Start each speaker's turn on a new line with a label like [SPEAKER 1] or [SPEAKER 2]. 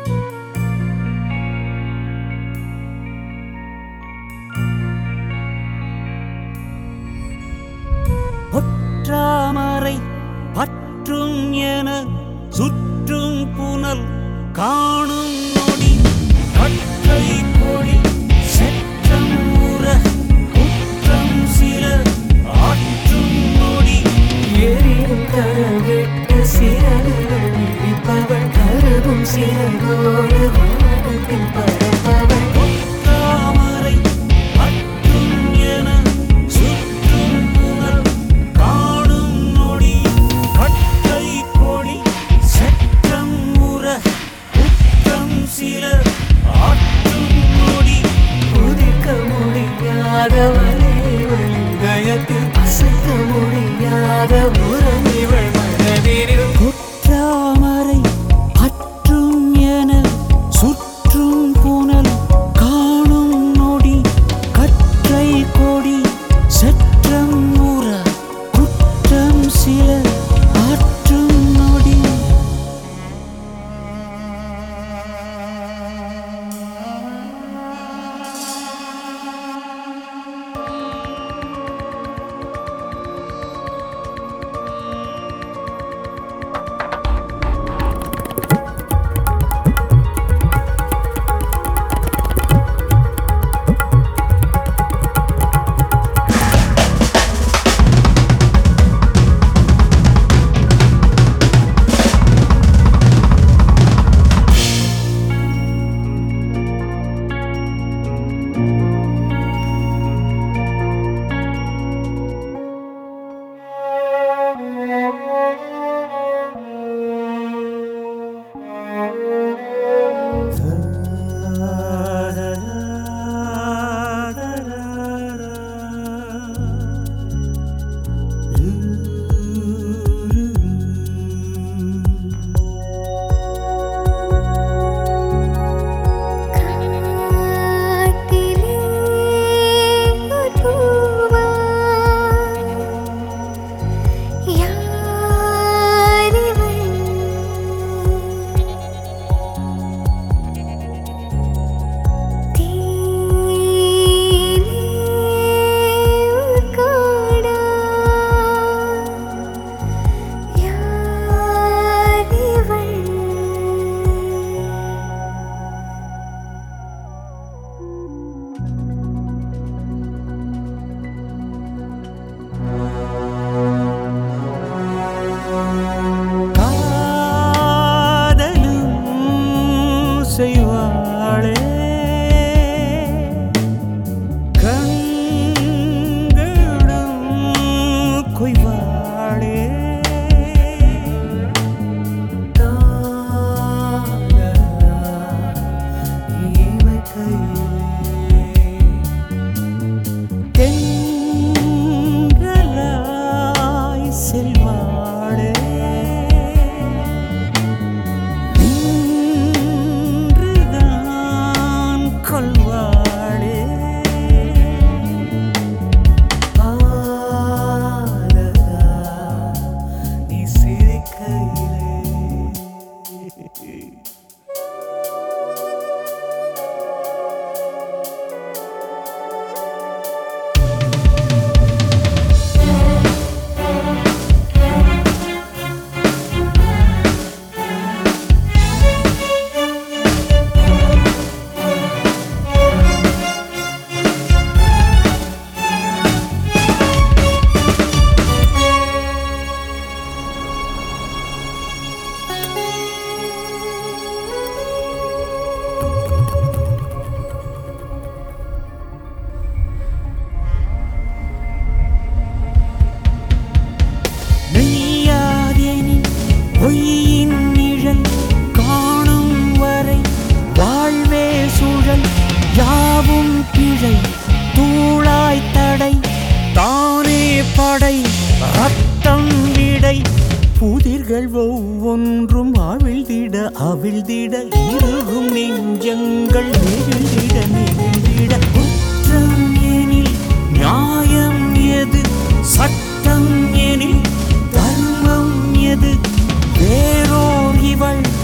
[SPEAKER 1] பொற்றாமரை பற்றும் என சுற்றும் புனல் காணும் நொடி கற்றை கொடி செற்றம் உற குற்றம் சில ஆற்றும் நொடி
[SPEAKER 2] எரியும் கரவிட்டு சிறகுகள் விழிப்பவள் கருகும் சிறகோடு வானத்தில் பறப்பவள்
[SPEAKER 1] பொற்றாமரை பற்றும் என சுற்றும் புனல் காணும் நொடி கற்றை கொடி செற்றம் உற குற்றம் சில ஆற்றும் நொடி
[SPEAKER 2] உதிக்க முடியாத வலைவள் கயத்தில் அசைக்க முடியாத உறவிவள் மனதில்
[SPEAKER 1] குற்றாமரை பற்றும் என சுற்றும் புனல் காணும் நொடி கற்றை கொடி செற்றம் உற குற்றம் சில ஆற்றும் நொடி
[SPEAKER 3] காட்டிலே ஒரு பூவா யாரிவள் தீலே ஒரு காடா யாரிவள்
[SPEAKER 1] காதலும் செய்வாளே கண்களும் கொய்வாளே தென்றலாய் செல்வாளே நின்றுதான் கொள்வாளே
[SPEAKER 2] நீ சிரிக்கையிலே
[SPEAKER 1] நெய்யாதெனின் பொய்யின் நிழல் காணும் வரை வாழ்வே சுழல் யாவும் பிழை தூளாய் தடை தானே படை ரத்தம் விடை புதிர்கள் ஒவ்வொன்றும் அவிழ்ந்திட அவிழ்ந்திட இருகும் நெஞ்சங்கள் நெகிழ்ந்திட நெகிழ்ந்திட குற்றம் எனில் நியாயம் எது சட்டம் எனில் தர்மம் எது வேறோர் இவள்